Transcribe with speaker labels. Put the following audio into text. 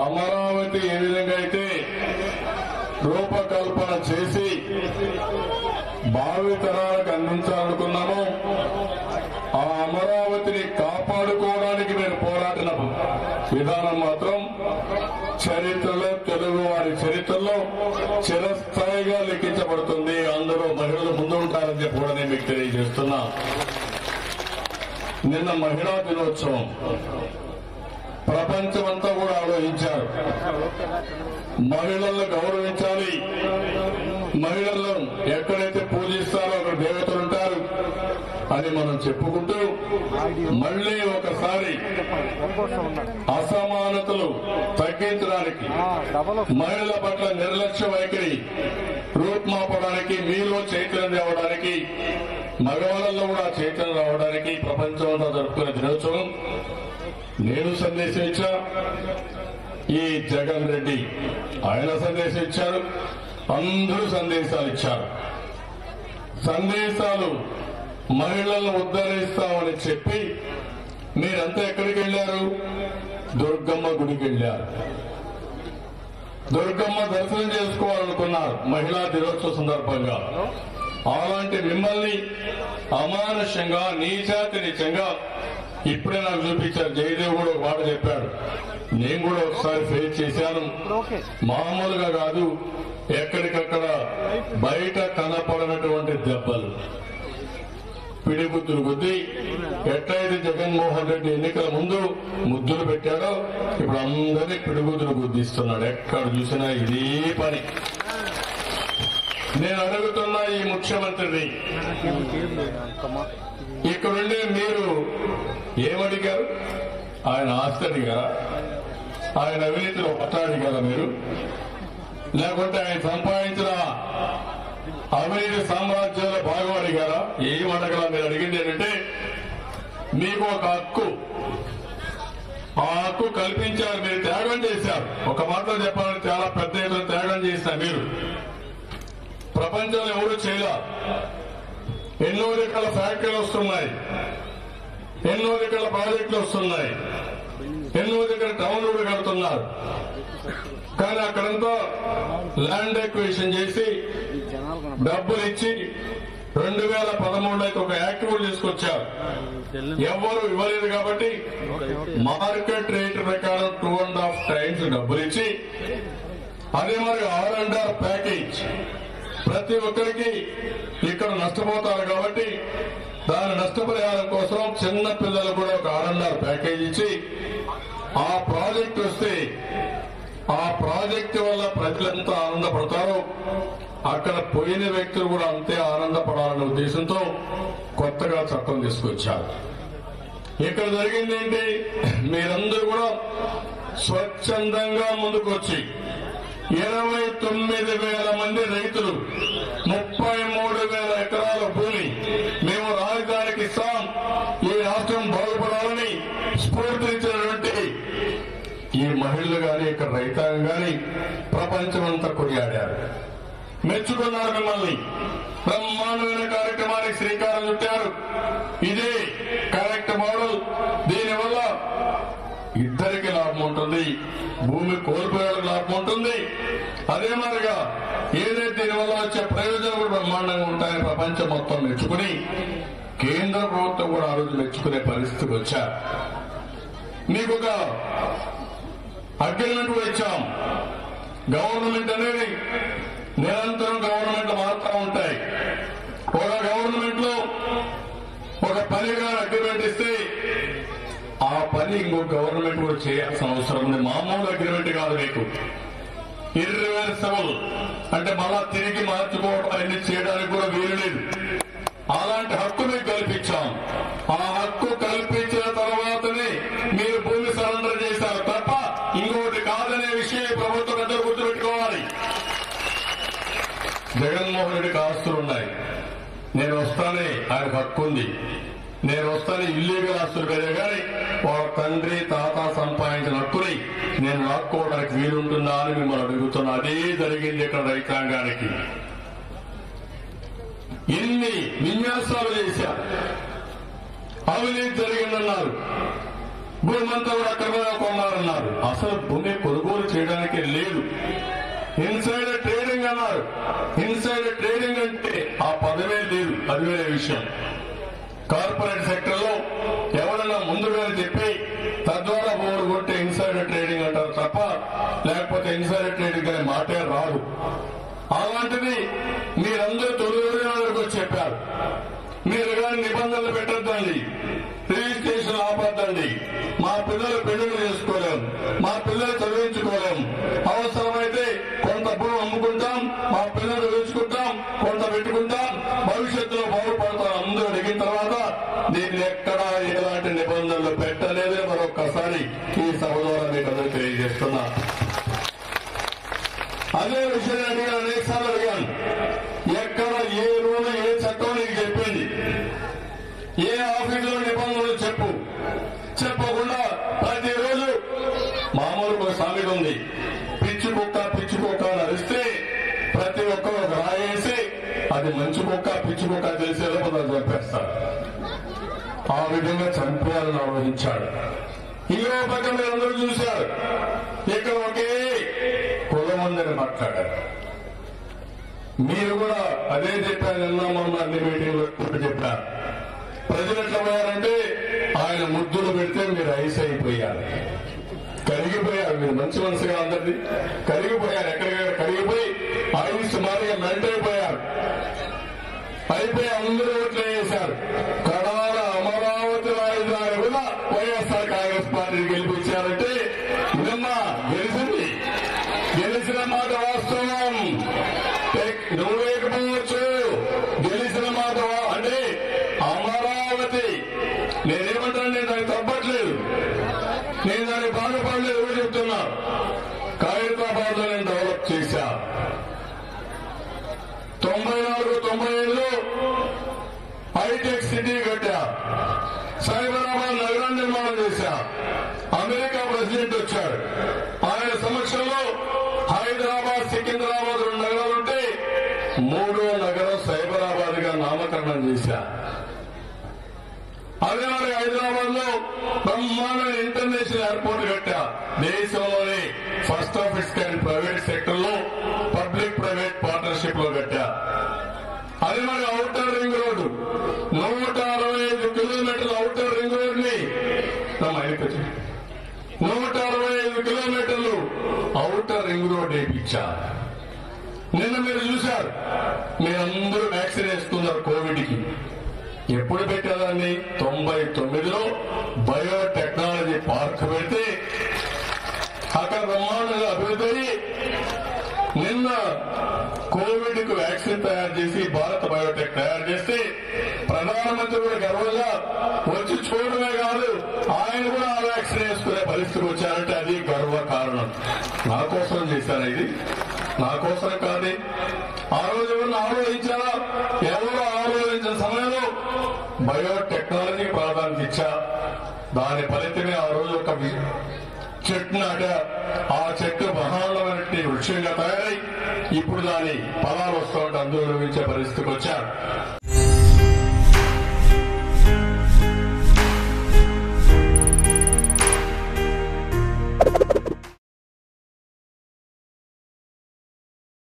Speaker 1: అమరావతి ఏ విధంగా అయితే రూపకల్పన చేసి భావి తరాలకు అందించాలనుకున్నామో ఆ అమరావతిని కాపాడుకోవడానికి నేను పోరాడిన విధానం మాత్రం చరిత్రలో తెలుగు వారి చరిత్రలో చిరస్థాయిగా లెక్కించబడుతుంది అందరూ మహిళలు ముందు ఉంటారని చెప్పి కూడా నేను మీకు తెలియజేస్తున్నా నిన్న మహిళా దినోత్సవం ప్రపంచమంతా కూడా ఆలోచించారు మహిళలను గౌరవించాలి మహిళలను ఎక్కడైతే పూజిస్తారో అక్కడ దేవతలు ఉంటారు అని మనం చెప్పుకుంటూ మళ్ళీ ఒకసారి అసమానతలు తగ్గించడానికి మహిళల పట్ల నిర్లక్ష్య వైఖరి రూపుమాపడానికి మీలో చైతన్యం తేవడానికి మగవాళ్ళలో కూడా చైతన్యం రావడానికి ప్రపంచంలో జరుపుకునే దినోత్సవం నేను సందేశం ఇచ్చా ఈ జగన్ రెడ్డి ఆయన సందేశం ఇచ్చారు అందరూ సందేశాలు ఇచ్చారు సందేశాలు మహిళలను ఉద్ధరిస్తామని చెప్పి మీరంతా ఎక్కడికి వెళ్ళారు దుర్గమ్మ గుడికి వెళ్ళారు దుర్గమ్మ దర్శనం చేసుకోవాలనుకున్నారు మహిళా దినోత్సవ సందర్భంగా అలాంటి మిమ్మల్ని అమానుషంగా నీచాతి నీచంగా ఇప్పుడే నాకు చూపించారు జయదేవ్ కూడా ఒక మాట చెప్పాడు నేను కూడా ఒకసారి ఫేస్ చేశాను మామూలుగా కాదు ఎక్కడికక్కడ బయట కనపడనటువంటి దెబ్బలు పిడిగుద్దులు గుద్ది ఎట్లయితే జగన్మోహన్ రెడ్డి ఎన్నికల ముందు ముద్దులు పెట్టాడో ఇప్పుడు అందరినీ పిడిగుద్దులు గుద్దిస్తున్నాడు ఎక్కడ చూసినా ఇదే పని నేను అడుగుతున్నా ఈ ముఖ్యమంత్రిని ఇక్కడుండే మీరు ఏమడిగారు ఆయన ఆస్తి అడిగారా ఆయన అవినీతిలో పట్ట అడిగారా మీరు లేకుంటే ఆయన సంపాదించిన అవినీతి సామ్రాజ్యాల భాగం అడిగారా ఏం అడగల మీరు అడిగింది ఏంటంటే మీకు ఒక హక్కు ఆ హక్కు కల్పించారు మీరు త్యాగం చేశారు ఒక మాటలో చెప్పాలంటే చాలా పెద్ద ఎత్తున త్యాగం చేసిన మీరు ప్రపంచంలో ఎవరు చేయలే ఎన్నో రకాల ఫ్యాక్టరీలు వస్తున్నాయి ఎన్నో రకాల ప్రాజెక్టులు వస్తున్నాయి ఎన్నో దగ్గర టౌన్లు కడుతున్నారు కానీ అక్కడంతా ల్యాండ్ ఎక్విజిషన్ చేసి డబ్బులు ఇచ్చి రెండు వేల పదమూడులో అయితే ఒక యాక్ట్ కూడా తీసుకొచ్చారు ఎవరు ఇవ్వలేదు కాబట్టి మార్కెట్ రేట్ ప్రకారం టూ అండ్ హాఫ్ టైమ్స్ డబ్బులు ఇచ్చి అదే మరి ఆర్ అండ్ ఆర్ ప్యాకేజ్ ప్రతి ఒక్కరికి ఇక్కడ నష్టపోతారు కాబట్టి దాని నష్టపరిహారం కోసం చిన్న పిల్లలు కూడా ఒక ఆర్ అండ్ ఆర్ ప్యాకేజ్ ఇచ్చి ఆ ప్రాజెక్ట్ వస్తే ఆ ప్రాజెక్ట్ వల్ల ప్రజలంతా ఆనందపడతారు అక్కడ పోయిన వ్యక్తులు కూడా అంతే ఆనందపడాలనే ఉద్దేశంతో కొత్తగా చట్టం తీసుకొచ్చారు ఇక్కడ జరిగింది ఏంటి మీరందరూ కూడా స్వచ్ఛందంగా ముందుకొచ్చి ఇరవై తొమ్మిది వేల మంది రైతులు ముప్పై మూడు వేల ఎకరాల భూమి మేము రాజధానికి ఇస్తాం ఈ రాష్ట్రం బాగుపడాలని స్ఫూర్తించినటువంటి ఈ మహిళలు గాని ఇక్కడ రైతాంగం గాని ప్రపంచమంతా కొనియాడారు మెచ్చుకున్నారు మిమ్మల్ని బ్రహ్మాండమైన కార్యక్రమానికి శ్రీకారం చుట్టారు ఇదే కరెక్ట్ మోడల్ దీనివల్ల ఇద్దరికి లాభం ఉంటుంది భూమి కోల్పోయేలకు లాభం ఉంటుంది అదే మాదిరిగా ఏదైతే దీనివల్ల వచ్చే ప్రయోజనం కూడా బ్రహ్మాండంగా ఉంటాయని ప్రపంచం మొత్తం మెచ్చుకుని కేంద్ర ప్రభుత్వం కూడా ఆ రోజు మెచ్చుకునే పరిస్థితికి వచ్చారు మీకు ఒక అగ్రిమెంట్ కూడా ఇచ్చాం గవర్నమెంట్ అనేది నిరంతరం గవర్నమెంట్ మారుతూ ఉంటాయి ఒక గవర్నమెంట్ లో ఒక పనిగా అగ్రిమెంట్ ఇస్తే ఆ పని ఇంకో గవర్నమెంట్ కూడా చేయాల్సిన అవసరం ఉంది మామూలు అగ్రిమెంట్ కాదు మీకు ఇర్రివర్సబుల్ అంటే మళ్ళా తిరిగి మార్చుకోవడం అన్ని చేయడానికి కూడా వీలు లేదు అలాంటి హక్కు మీకు కల్పించాం ఆ హక్కు కల్పించిన తర్వాతనే మీరు భూమి సరెండర్ చేశారు తప్ప ఇంకోటి కాదనే విషయం ఈ ప్రభుత్వం అందరూ గుర్తుపెట్టుకోవాలి జగన్మోహన్ రెడ్డికి ఆస్తులు ఉన్నాయి నేను వస్తానే ఆయనకు హక్కు ఉంది నేను వస్తానే ఇల్లీగల్ ఆస్తులు వేరే కానీ వాళ్ళ తండ్రి తాత సంపాదించిన హక్కుని నేను లాక్కోవడానికి వీలుంటుందా అని మిమ్మల్ని అడుగుతున్నా అదే జరిగింది ఇక్కడ రైతాంగానికి ఎన్ని విన్యాసాలు చేశారు అవినీతి జరిగిందన్నారు భూమి అంతా కూడా అక్రమంగా కొన్నారన్నారు అసలు భూమి కొనుగోలు చేయడానికి లేదు ఇన్సైడర్ ట్రేడింగ్ అన్నారు ఇన్సైడర్ ట్రేడింగ్ అంటే ఆ పదమే లేదు అది వేరే విషయం కార్పొరేట్ సెక్టర్ లో ఎవరైనా ముందుగా చెప్పి తద్వారా భూములు కొట్టే ఇన్సైడర్ ట్రేడింగ్ అంటారు తప్ప లేకపోతే ఇన్సైడర్ ట్రేడింగ్ అనే మాటే రాదు అలాంటిది మీరందరూ తొలి రోజులకు వచ్చి చెప్పారు మీరు కానీ నిబంధనలు పెట్టద్దండి రిజిస్ట్రేషన్ ఆపద్దండి మా పిల్లలు పెళ్లిళ్ళు చేసుకోలేం మా పిల్లలు చదివించుకోలేం అవసరమైతే కొంత భూమి అమ్ముకుంటాం మా పిల్లలు చదివించుకుంటాం కొంత పెట్టుకుంటాం భవిష్యత్తులో బాగుపడతాం అందరూ అడిగిన తర్వాత దీన్ని ఎక్కడా ఎలాంటి నిబంధనలు పెట్టలేదని మరొక్కసారి ఈ సభ ద్వారా మీకు అందరూ తెలియజేస్తున్నా అదే విషయాన్ని అడిగాను అనేక సార్లు అడిగాను ఎక్కడ ఏ రూల్ ఏ చట్టం నీకు చెప్పింది ఏ ఆఫీసులో నిబంధనలు చెప్పు చెప్పకుండా ప్రతిరోజు మామూలు ఒక సామెత ఉంది పిచ్చి కుక్క పిచ్చి కుక్క అని అరిస్తే ప్రతి ఒక్కరు ఒక రాయేసి అది మంచి కుక్క పిచ్చి కుక్క తెలిసేలో మనం చంపేస్తారు ఆ విధంగా చంపేయాలని ఆలోచించాడు ఇంకో పక్క మీరు అందరూ చూశారు ఇక్కడ ఒకే కులం ఉందని మాట్లాడారు మీరు కూడా అదే చెప్పారు నిన్న మొన్న అన్ని మీటింగ్లో చెప్పారు ప్రజలు ఎట్లా పోయారంటే ఆయన ముద్దులు పెడితే మీరు ఐస్ అయిపోయారు కరిగిపోయారు మీరు మంచి మనసుగా అందరిది కరిగిపోయారు ఎక్కడికక్కడ కరిగిపోయి ఐస్ మారిగా మెల్ట్ అయిపోయారు అయిపోయి అందరూ ఓట్లు వేశారు కడాల అమరావతి రాజధాని కూడా వైఎస్ఆర్ కాంగ్రెస్ పార్టీ గెలిపించారంటే నిన్న గెలిచింది గెలిచిన మాట వాస్తవం టెక్- నువ్వు లేకపోవచ్చు గెలిచిన మాట వా- అంటే అమరావతి నేనేమంటాను నేను దానికి తప్పట్లేదు నేను దానికి బాధపడలేదు ఎవరు చెప్తున్నా ఖైరతాబాద్ లో నేను డెవలప్ చేశా తొంభై నాలుగు తొంభై ఐదులో హైటెక్ సిటీ కట్టా సైబరాబాద్ నగరం నిర్మాణం చేశా అమెరికా ప్రెసిడెంట్ వచ్చాడు ఆయన సమక్షంలో హైదరాబాద్ సికింద్రాబాద్ రెండు నగరాలుంటే మూడో నగరం సైబరాబాద్ గా నామకరణం చేశా అదే మరి హైదరాబాద్ లో బ్రహ్మాండ ఇంటర్నేషనల్ ఎయిర్పోర్ట్ కట్టా దేశంలోనే first of its kind private sector లో పబ్లిక్ ప్రైవేట్ పార్ట్నర్షిప్ లో కట్టా అదే మరి అవుటర్ రింగ్ రోడ్డు నూట అరవై ఐదు కిలోమీటర్ల అవుటర్ రింగ్ రోడ్ ని నూట అరవై ఐదు కిలోమీటర్లు అవుటర్ రింగ్ రోడ్ వేయించా నిన్న మీరు చూశారు మీరందరూ వ్యాక్సిన్ వేసుకున్నారు కోవిడ్ కి ఎప్పుడు పెట్టేదాన్ని తొంభై తొమ్మిదిలో బయోటెక్నాలజీ పార్క్ పెడితే అక్కడ బ్రహ్మాండంగా అభివృద్ధి అయ్యి నిన్న కోవిడ్ కు వ్యాక్సిన్ తయారు చేసి భారత్ బయోటెక్ తయారు చేస్తే ప్రధానమంత్రి కూడా గర్వంగా వచ్చి చూడడమే కాదు ఆయన కూడా ఆ వ్యాక్సిన్ వేసుకునే పరిస్థితికి వచ్చారంటే అది గర్వ కారణం నా కోసం చేశారు ఇది నా కోసం కాదు ఆ రోజు ఎవరిని ఆలోచించారా ఎవరు ఆలోచించిన సమయంలో బయోటెక్నాలజీకి ప్రాధాన్యత ఇచ్చా దాని ఫలితమే ఆ రోజు ఒక వి- చెట్టు నాట ఆ చెట్టు మహానమైనటువంటి వృక్షంగా తయారై ఇప్పుడు దాని ఫలాలు వస్తూ ఉంటే అందులో లభించే పరిస్థితికి వచ్చారు